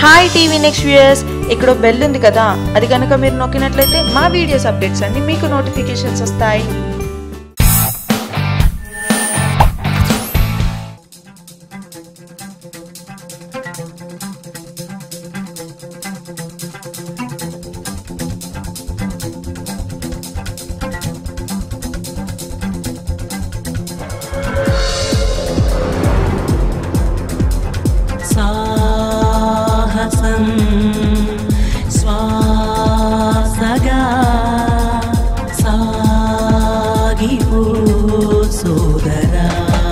hi TV next viewers ఇక్కడ bell ఉంది కదా అది కనుక మీరు నొక్కినట్లయితే మా వీడియోస్ అప్డేట్స్ అన్ని మీకు నోటిఫికేషన్స్ వస్తాయి సాహసం శ్వాసగా సాగిపో సోదరా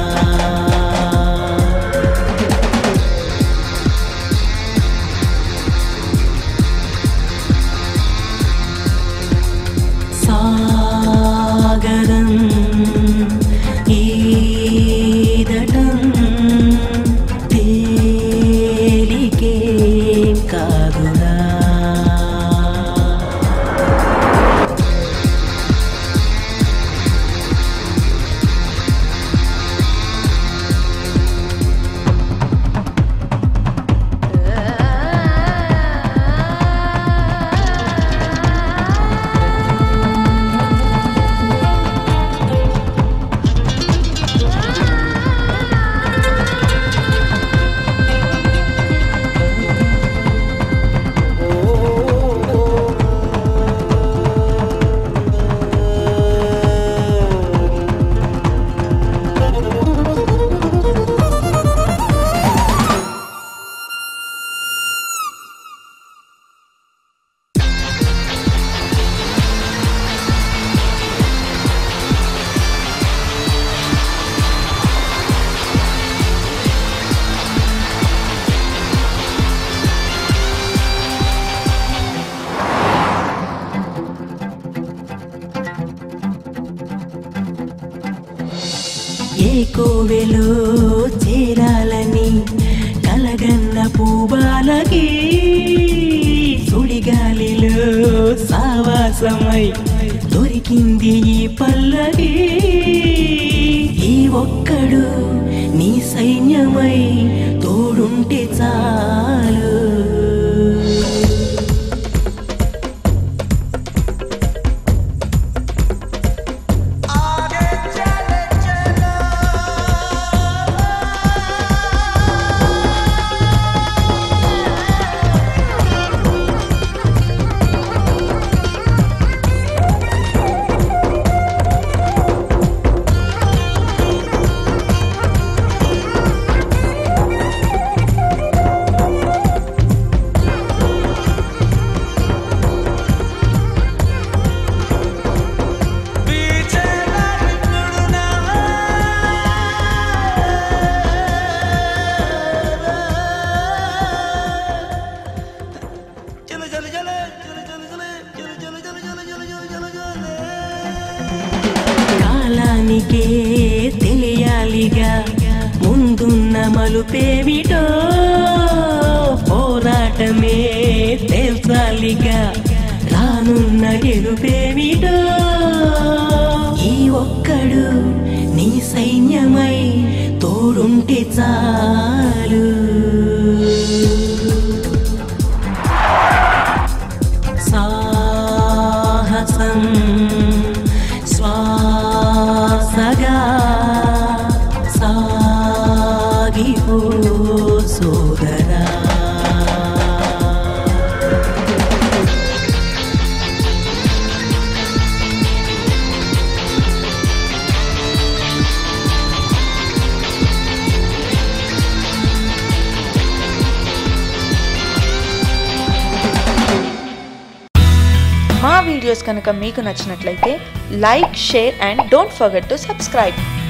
సాగరం ఈదటం తేలికే కాదురా ఏ కోవెలో చేరాలని కలగన్న పూబాలకి సుడిగాలిలో సావాసమై దొరికింది ఈ పల్లకి ఈ ఒక్కడు నీ సైన్యమై తోడుంటే చాలు కాలానికే తెలియాలిగా ముందున్న మలుపేమిటో పోరాటమే తేల్చాలిగా రానున్న గెలుపేమిటో ఈ ఒక్కడు నీ సైన్యమై తోడుంటే చాలు సాహసం శ్వాసగా సాగిపో సోదరా మా వీడియోస్ కనుక మీకు నచ్చినట్లయితే like share and don't forget to subscribe